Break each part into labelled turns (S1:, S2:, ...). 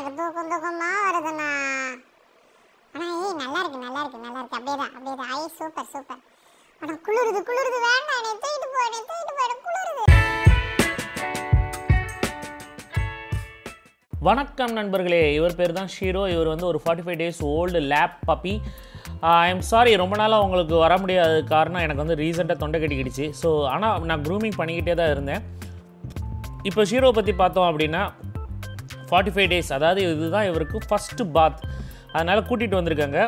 S1: எனக்கு தூக்கம் தூக்கமா வருதுண்ணா ஆனா ஏய் நல்லா இருக்கு நல்லா இருக்கு நல்லா இருக்கு அப்படியே தான் அப்படியே தான் ஐ சூப்பர் சூப்பர் ஆனா குளிருது குளிருது வேண்டாம் என்னை தூக்கிட்டு போ என்னை தூக்கிட்டு போயிடு குளிருது
S2: வணக்கம் நண்பர்களே இவர் பேர் தான் ஷீரோ இவர் வந்து ஒரு forty five days old lab puppy I am sorry ரொம்ப நாளாக உங்களுக்கு வர முடியாத காரணம் எனக்கு வந்து ரீசெண்டாக தொண்டை கட்டிக்கிடுச்சு ஸோ ஆனால் நான் க்ரூமிங் பண்ணிக்கிட்டே தான் இருந்தேன் இப்போ ஷீரோ பற்றி பார்த்தோம் அப்படின்னா ஃபார்ட்டி ஃபைவ் டேஸ் அதாவது இதுதான் இவருக்கு ஃபஸ்ட்டு பாத் அதனால் கூட்டிகிட்டு வந்திருக்காங்க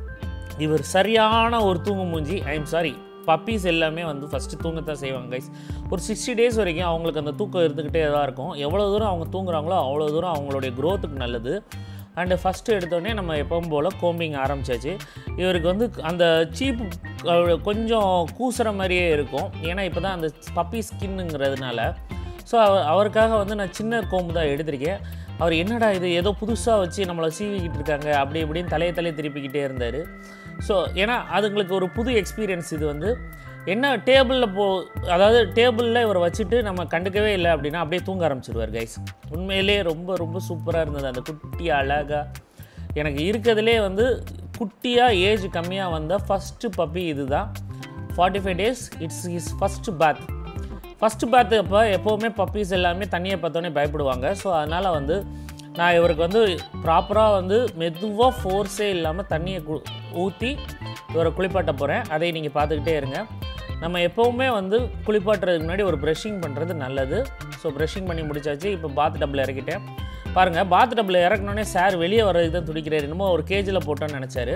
S2: இவர் சரியான ஒரு தூங்கு மூஞ்சி ஐ எம் சாரி பப்பீஸ் எல்லாமே வந்து ஃபஸ்ட்டு தூங்கத்தான் செய்வாங்க கைஸ் ஒரு சிக்ஸ்டி டேஸ் வரைக்கும் அவங்களுக்கு அந்த தூக்கம் இருந்துக்கிட்டே தான் இருக்கும் எவ்வளோ தூரம் அவங்க தூங்குறாங்களோ அவ்வளோ தூரம் அவங்களுடைய க்ரோத்துக்கு நல்லது அண்டு ஃபஸ்ட்டு எடுத்தோடனே நம்ம எப்பவும் போல் கோம்பிங் ஆரம்பிச்சாச்சு இவருக்கு வந்து அந்த சீப்பு கொஞ்சம் கூசுகிற மாதிரியே இருக்கும் ஏன்னா இப்போ தான் அந்த பப்பி ஸ்கின்னுங்கிறதுனால ஸோ அவருக்காக வந்து நான் சின்ன கோம்பு தான் எடுத்திருக்கேன் அவர் என்னடா இது ஏதோ புதுசாக வச்சு நம்மளை சீவிக்கிட்டு இருக்காங்க அப்படி இப்படின்னு தலையை தலையை திருப்பிக்கிட்டே இருந்தார் ஸோ ஏன்னா அதுங்களுக்கு ஒரு புது எக்ஸ்பீரியன்ஸ் இது வந்து என்ன டேபிளில் போ அதாவது டேபிளில் இவரை வச்சுட்டு நம்ம கண்டுக்கவே இல்லை அப்படின்னா அப்படியே தூங்க ஆரம்பிச்சிடுவார் கைஸ் உண்மையிலே ரொம்ப ரொம்ப சூப்பராக இருந்தது அந்த குட்டி அழகாக எனக்கு இருக்கிறதுலே வந்து குட்டியாக ஏஜ் கம்மியாக வந்த ஃபஸ்ட்டு பப்பி இதுதான் forty five days it's is first bath first bath அப்போ எப்போவுமே பப்பீஸ் எல்லாமே தண்ணியை பார்த்தோன்னே பயப்படுவாங்க ஸோ அதனால் வந்து நான் இவருக்கு வந்து ப்ராப்பராக வந்து மெதுவாக ஃபோர்ஸே இல்லாமல் தண்ணியை கு ஊற்றி இவரை குளிப்பாட்ட போகிறேன் அதை நீங்கள் பார்த்துக்கிட்டே இருங்க நம்ம எப்போவுமே வந்து குளிப்பாட்டுறதுக்கு முன்னாடி ஒரு ப்ரஷிங் பண்ணுறது நல்லது ஸோ ப்ரஷிங் பண்ணி முடிச்சாச்சு இப்போ பாத் டப்பில் இறக்கிட்டேன் பாருங்கள் பாத் டப்பில் இறக்குனோடனே சார் வெளியே வர்றதுக்கு தான் துடிக்கிறாரு என்னமோ ஒரு கேஜில் போட்டோன்னு நினச்சாரு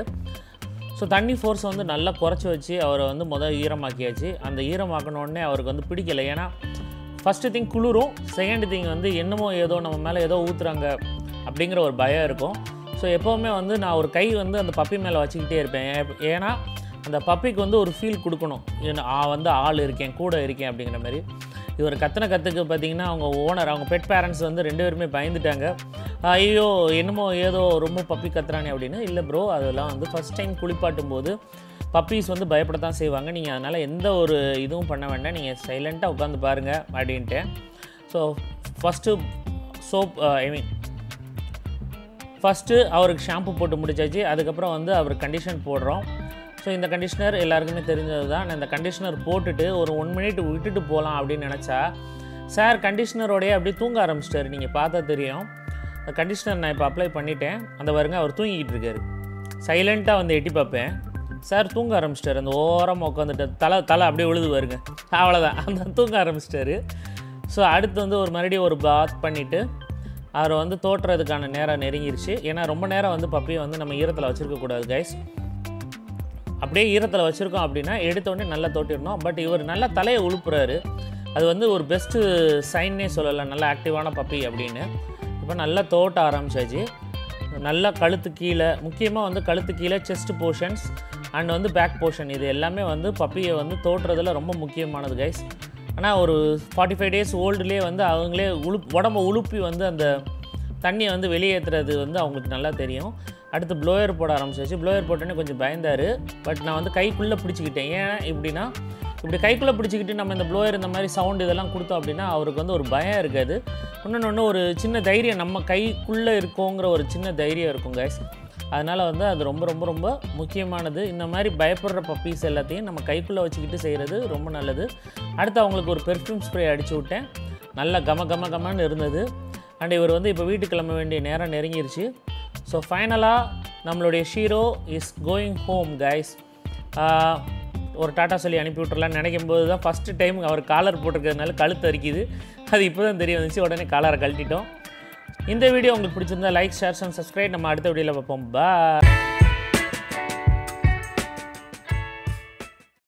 S2: ஸோ தண்ணி ஃபோர்ஸ் வந்து நல்லா குறைச்சி வச்சு அவரை வந்து முதல் ஈரமாக்கியாச்சு அந்த ஈரமாக்கின உடனே அவருக்கு வந்து பிடிக்கல ஏன்னா ஃபஸ்ட்டு திங் குளிரும் செகண்ட் திங் வந்து என்னமோ ஏதோ நம்ம மேலே ஏதோ ஊற்றுறாங்க அப்படிங்கிற ஒரு பயம் இருக்கும் ஸோ எப்போவுமே வந்து நான் ஒரு கை வந்து அந்த பப்பி மேலே வச்சுக்கிட்டே இருப்பேன் ஏ- ஏன்னா அந்த பப்பிக்கு வந்து ஒரு ஃபீல் கொடுக்கணும் ஏன்னா, ஆ வந்து ஆள் இருக்கேன் கூட இருக்கேன் அப்படிங்கிற மாதிரி இவர் கத்தனை கற்றுக்கு பார்த்தீங்கன்னா அவங்க ஓனர் அவங்க பெட் பேரண்ட்ஸ் வந்து ரெண்டு பேருமே பயந்துட்டாங்க ஐயோ என்னமோ ஏதோ ரொம்ப பப்பி கத்துறானே அப்படின்னு இல்லை ப்ரோ அதெல்லாம் வந்து ஃபஸ்ட் டைம் குளிப்பாட்டும் போது பப்பீஸ் வந்து பயப்படத்தான் செய்வாங்க நீங்கள் அதனால் எந்த ஒரு இதுவும் பண்ண வேண்டாம் நீங்கள் சைலண்ட்டாக உட்காந்து பாருங்கள் அப்படின்ட்டு so first soap I mean first அவருக்கு ஷாம்பு போட்டு முடிச்சாச்சு அதுக்கப்புறம் வந்து அவருக்கு கண்டிஷன் போடுறோம் ஸோ இந்த கண்டிஷனர் எல்லாருக்குமே தெரிஞ்சது தான் நான் இந்த கண்டிஷனர் போட்டுட்டு ஒரு ஒன் மினிட் விட்டுட்டு போகலாம் அப்படின்னு நினச்சா சார் கண்டிஷனரோடய அப்படியே தூங்க ஆரம்பிச்சிட்டாரு நீங்கள் பார்த்தா தெரியும் அந்த கண்டிஷனர் நான் இப்போ அப்ளை பண்ணிட்டேன் அந்த பாருங்க அவர் தூங்கிக்கிட்டு இருக்காரு சைலண்ட்டாக வந்து எட்டி பார்ப்பேன் சார் தூங்க ஆரம்பிச்சிட்டாரு அந்த ஓரமாக உட்காந்துட்டு தலை தலை அப்படியே விழுது வருங்க அவ்வளோதான் அந்த தூங்க ஆரம்பிச்சிட்டாரு ஸோ அடுத்து வந்து ஒரு மறுபடியும் ஒரு பாத் பண்ணிவிட்டு அவரை வந்து தோட்டுறதுக்கான நேரம் நெருங்கிருச்சு ஏன்னா ரொம்ப நேரம் வந்து பப்பியை வந்து நம்ம ஈரத்தில் வச்சுருக்கக்கூடாது கைஸ் அப்படியே ஈரத்தில் வச்சுருக்கோம் அப்படின்னா எடுத்தோடனே நல்லா தோட்டிடணும் பட் இவர் நல்லா தலையை உழுப்புறாரு அது வந்து ஒரு பெஸ்ட்டு சைன்னே சொல்லலாம் நல்ல ஆக்டிவான பப்பி அப்படின்னு இப்போ நல்லா தோட்ட ஆரம்பிச்சாச்சு நல்லா கழுத்து கீழே முக்கியமாக வந்து கழுத்து கீழே செஸ்ட் போர்ஷன்ஸ் அண்ட் வந்து பேக் போர்ஷன் இது எல்லாமே வந்து பப்பியை வந்து தோட்டுறதுல ரொம்ப முக்கியமானது கைஸ் ஆனால் ஒரு ஃபார்ட்டி ஃபைவ் டேஸ் ஓல்டுலேயே வந்து அவங்களே உழுப் உடம்ப உழுப்பி வந்து அந்த தண்ணியை வந்து வெளியேற்றுறது வந்து அவங்களுக்கு நல்லா தெரியும் அடுத்து ப்ளோயர் போட ஆரம்பிச்சாச்சு ப்ளோயர் போட்டோன்னே கொஞ்சம் பயந்தார் பட் நான் வந்து கைக்குள்ளே பிடிச்சிக்கிட்டேன் ஏன் இப்படின்னா இப்படி கைக்குள்ளே பிடிச்சிக்கிட்டு நம்ம இந்த ப்ளோயர் இந்த மாதிரி சவுண்ட் இதெல்லாம் கொடுத்தோம் அப்படின்னா அவருக்கு வந்து ஒரு பயம் இருக்காது இன்னொன்று ஒன்று ஒரு சின்ன தைரியம் நம்ம கைக்குள்ளே இருக்கோங்கிற ஒரு சின்ன தைரியம் இருக்கும் கைஸ் அதனால் வந்து அது ரொம்ப ரொம்ப ரொம்ப முக்கியமானது இந்த மாதிரி பயப்படுற பப்பீஸ் எல்லாத்தையும் நம்ம கைக்குள்ளே வச்சுக்கிட்டு செய்கிறது ரொம்ப நல்லது அடுத்து அவங்களுக்கு ஒரு பெர்ஃப்யூம் ஸ்ப்ரே அடிச்சு விட்டேன் நல்லா கம கம கமன்னு இருந்தது அண்ட் இவர் வந்து இப்போ வீட்டுக்கு கிளம்ப வேண்டிய நேரம் நெருங்கிருச்சு ஸோ ஃபைனலாக நம்மளுடைய ஷீரோ இஸ் கோயிங் ஹோம் கைஸ் ஒரு டாட்டா சொல்லி அனுப்பி விட்டுறலான்னு நினைக்கும் போது தான் ஃபஸ்ட்டு டைம் அவர் காலர் போட்டிருக்கிறதுனால கழுத்து அரிக்குது அது இப்போ தான் தெரிய வந்துச்சு உடனே காலரை கழட்டிட்டோம் இந்த வீடியோ உங்களுக்கு பிடிச்சிருந்தா லைக் ஷேர்ஸ் அண்ட் சப்ஸ்கிரைப் நம்ம அடுத்த வீடியோவில் பார்ப்போம் பா